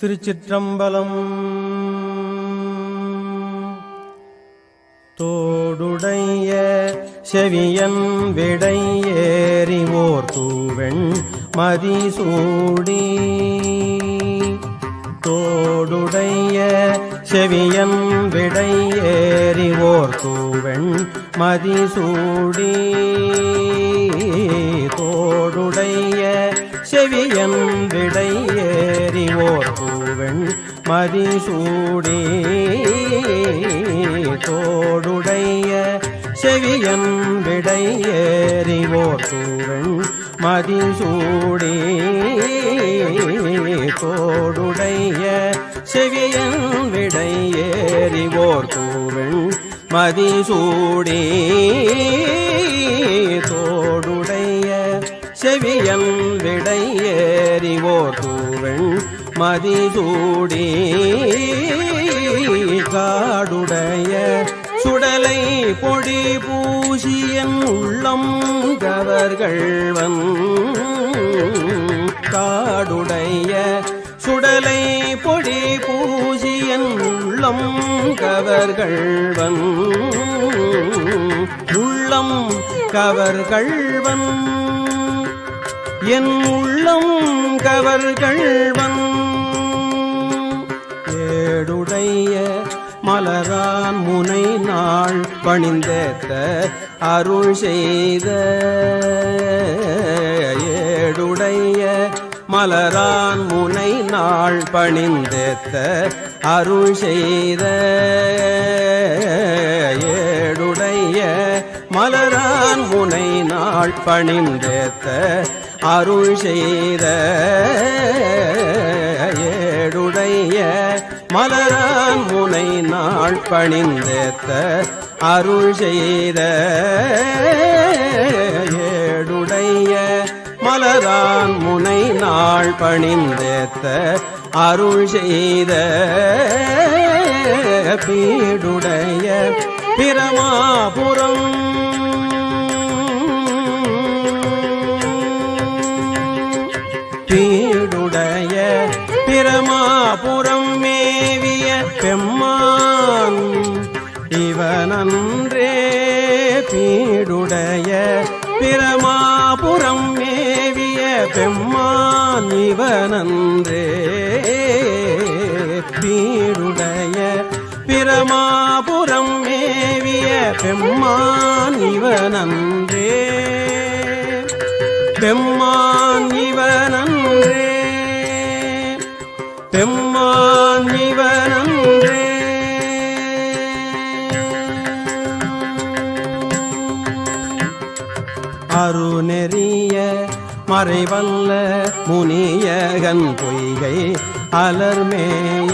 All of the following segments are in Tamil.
திருச்சிற்றம்பலம் தோடுடைய செவியன் விடை ஏறிவோர் தூவெண் மதிசூடி தோடுடைய செவியன் விடை ஏறிவோர் தூவெண் மதிசூடி தோடுடைய செவியன் விடை ஏறிவோர் பூவெண் மதிசூடி தோடுடைய செவியன் விடை ஏறிவோர் பூவெண் மதிசூடி தோடுடைய செவியன் விடை ஏறிவோர் பூவெண் மதிசூடி தோடுடைய செவியன் விடை ஏறிவோர் தூவெண் மதிசூடி காடுடைய சுடலை பொடி பூசியன் உள்ளம் கவர்கள்வன் காடுடைய சுடலை பொடி பூசியன் உள்ளம் கவர்கள்வன் உள்ளம் கவர்கள்வன் என் உள்ளம் கவர்கள்வன் ஏடுடைய மலரான் முனை நாள் பணிந்தேத்த அருள் செய்த ஏடுடைய மலரான் முனை நாள் பணிந்தேத்த அருள் செய்த ஏடுடைய மலரான் முனை நாள் பணிந்தேத்த அருள் செய்த ஏடுடைய மலரான் முனை நாள் பணிந்தேத்த அருள் செய்த ஏடுடைய மலரான் முனை நாள் பணிந்தேத்த அருள் செய்த பீடுடைய பிரமாபுரம் பீடுடைய பிரமாபுரம் மேவிய பெம்மான் இவனன்றே பீடுடைய பிரமாபுரம் மேவிய பெம்மான் இவனன்றே பீடுடைய பிரமாபுரம் மேவிய பெம்மான் இவனன்றே பெம்மான் இவனன்றே பெம்மான் இவனன்றே அருநெறிய மறைவல்ல முனியகன் பொய்கை அலர்மேய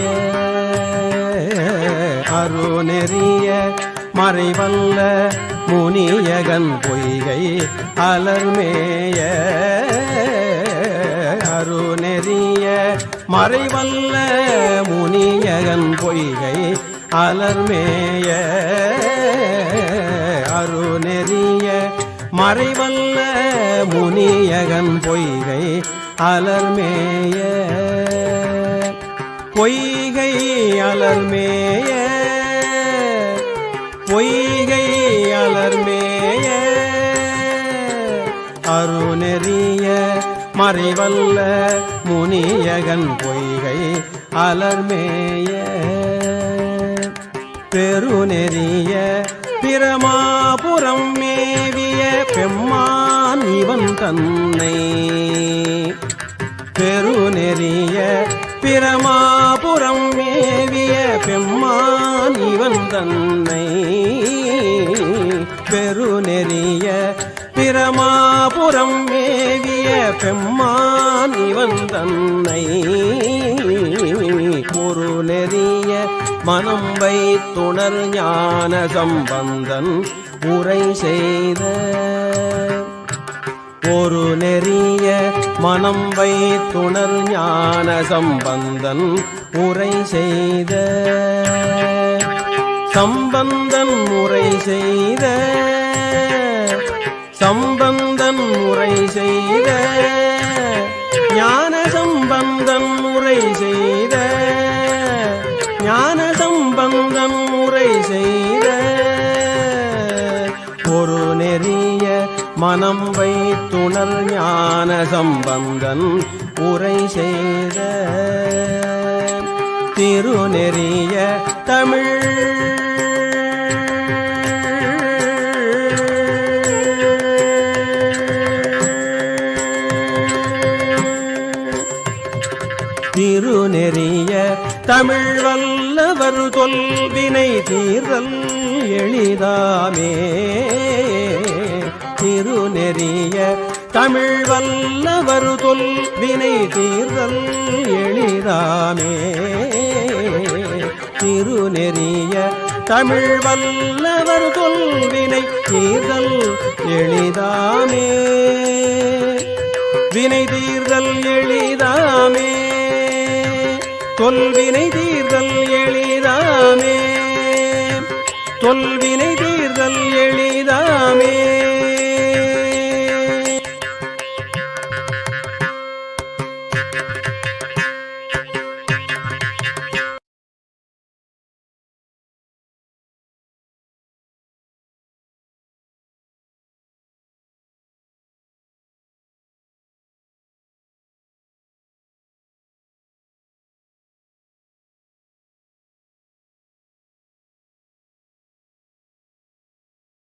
அருநெறிய மறைவல்ல முனியகன் பொய்கை அலர்மேய அருநெறிய மறைவல்ல முனியகன் பொய்கை அலர்மேய அருநெறிய மறைவல்ல முனியகன் பொய்கை அலர்மேய பொய்கை அலர்மேய பொய்கை அலர்மேய அருணெறிய மறைவல்ல முனியகன் பொய்கை அலர்மேய பெருநெறிய பிரமாபுரம் மேவிய பெம்மான் இவன் தன்னை பெருநெறிய பிரமாபுரம் மேவிய பெம்மான் இவன் தன்னை பெருநெறிய பிரமாபுரம் மேவிய பெம்மான் இவன் தன்னை ஒரு நெறிய மனம் வைத்துணர் ஞான சம்பந்தன் உரை செய்த ஒரு நெறிய மனம் வைத்துணர் ஞான சம்பந்தன் உரை செய்த சம்பந்தன் உரை செய்த சம்பந்தன் உரை செய்த ஞான சம்பந்தன் உரை செய்த ஞான சம்பந்தம் முறை செய்த ஒரு நெறிய மனம் வைத்துணர் ஞான சம்பந்தன் உரை செய்த திருநெறிய தமிழ் திருநெறிய தமிழ் வல்லவர் தொல்வினை தீர்தல் எளிதாமே திருநெறிய தமிழ் வல்லவர் தொல்வினை தீர்தல் எளிதாமே திருநெறிய தமிழ் வல்லவர் தொல்வினை தீர்தல் எளிதாமே வினை தீர்தல் எளிதாமே தொல்வினை தீர்தல் எளிதாமே தொல்வினை தீர்தல் எளிதாமே